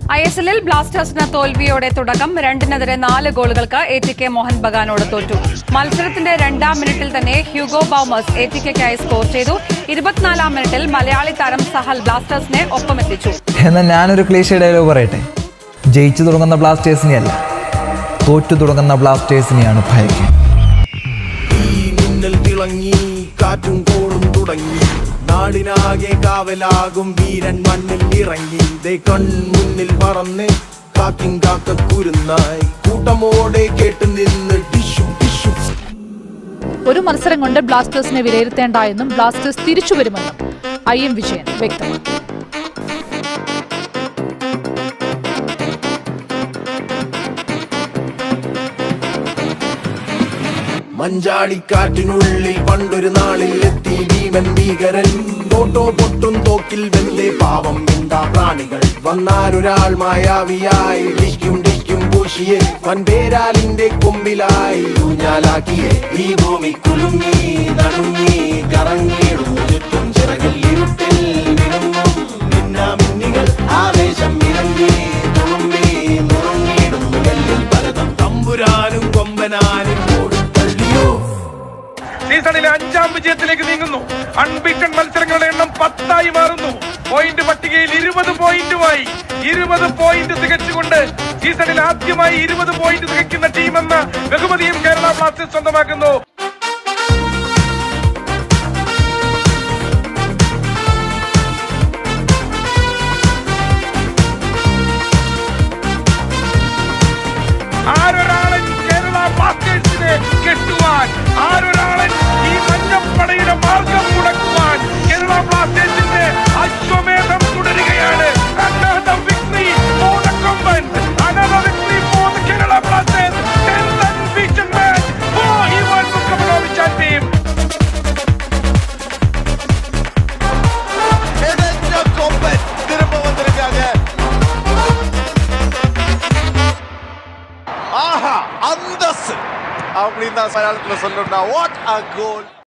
I S എല്ലിൽ ബ്ലാസ്റ്റേഴ്സിന് തോൽവിയോടെ തുടക്കം രണ്ടിനെതിരെ നാല് ഗോളുകൾക്ക് എ ടി കെ മോഹൻ ബഗാനോട് തോറ്റു മത്സരത്തിന്റെ രണ്ടാം മിനിറ്റിൽ തന്നെ ഹ്യൂഗോ ബൌമേഴ്സ് എ ടി കെക്കായി സ്കോർ ചെയ്തു ഇരുപത്തിനാലാം മിനിറ്റിൽ മലയാളി താരം സഹൽ ബ്ലാസ്റ്റേഴ്സിനെ ഒപ്പമെത്തിച്ചു എന്നാൽ ഞാനൊരു ക്ലീശ ഡയലോഗ് പറയട്ടെ ജയിച്ചു തുടങ്ങുന്ന ബ്ലാസ്റ്റേഴ്സിനെയല്ല തോറ്റു തുടങ്ങുന്ന ബ്ലാസ്റ്റേഴ്സിനെയാണ് ഭയക്കുക ഈ മിന്നൽ തിളങ്ങി കാറ്റും കോളും തുടങ്ങി നാടിനാകെ കാവലാകും വീരൻ മണ്ണിൽ ഇറങ്ങി ദേ കൺമുന്നിൽ പറന്ന് കാക്കിൻ കാക്ക കുരുന്നായി കൂട്ടമോടെ കേട്ട് നിന്ന് ടിഷു ടിഷു ഒരു മത്സരം കൊണ്ട് ബ്ലാസ്റ്റേഴ്സിനെ വിലയിരുത്തേണ്ട എന്നും ബ്ലാസ്റ്റേഴ്സ് തിരിച്ചു വരുമെന്നും ഐ എം വിജയൻ വ്യക്തമാക്കി മഞ്ചാടിക്കാറ്റിനുള്ളിൽ പണ്ടൊരു നാളിൽ എത്തി ഭീമൻ ഭീകരൻ തോട്ടോ പൊട്ടും തോക്കിൽ വെന്തേ പാവം മിണ്ടാ പ്രാണികൾ വന്നാലൊരാൾ മായാവിയായി ഡിഷ്കും ഡിഷ്കും പൂശിയെ വൻപേരാലിന്റെ കൊമ്പിലായി ഊഞ്ഞാലാക്കിയെ ഈ ഭൂമി കുലുങ്ങി നടുങ്ങി കറങ്ങിയിടുന്നു ചുറ്റും ചിറകിൽ ഇരുട്ടിൽ മിനുങ്ങും മിന്നാമിന്നികൾ ആവേശം ഇറങ്ങി തുളുമ്പി നുറുങ്ങിയിടുന്നു വെല്ലിൽ പലതും തമ്പുരാനും കൊമ്പനാനും ഓടിത്തള്ളിയോ സീസണിലെ അഞ്ചാം വിജയത്തിലേക്ക് നീങ്ങുന്നു അൺബീറ്റൺ മത്സരങ്ങളുടെ എണ്ണം പത്തായി മാറുന്നു പോയിന്റ് പട്ടികയിൽ ഇരുപത് പോയിന്റുമായി ഇരുപത് പോയിന്റ് തികച്ചുകൊണ്ട് സീസണിൽ ആദ്യമായി ഇരുപത് പോയിന്റ് തികയ്ക്കുന്ന ടീമെന്ന ബഹുമതിയും കേരള ബ്ലാസ്റ്റേഴ്സ് സ്വന്തമാക്കുന്നു ആരൊരാളൻ കേരള ബ്ലാസ്റ്റേഴ്സിനെ കെട്ടുവാൻ ആരൊരാളൻ ഈ മഞ്ഞപ്പടയുടെ മാർഗം മുടക്കുവാൻ കേരള ബ്ലാസ്റ്റേഴ്സിന്റെ അശ്വമേധം തുടരുകയാണ് Another victory for the Combines. Another victory for the Kerala Blasters. Tenth unbeaten match for Ivan Vukovic and team. கொம்பன் திரும்ப வந்திருக்காங்க ஆஹா அந்தஸ் அப்படின்னு தான் மலையாளத்துல சொல்லணும்னா வாட் அ கோல்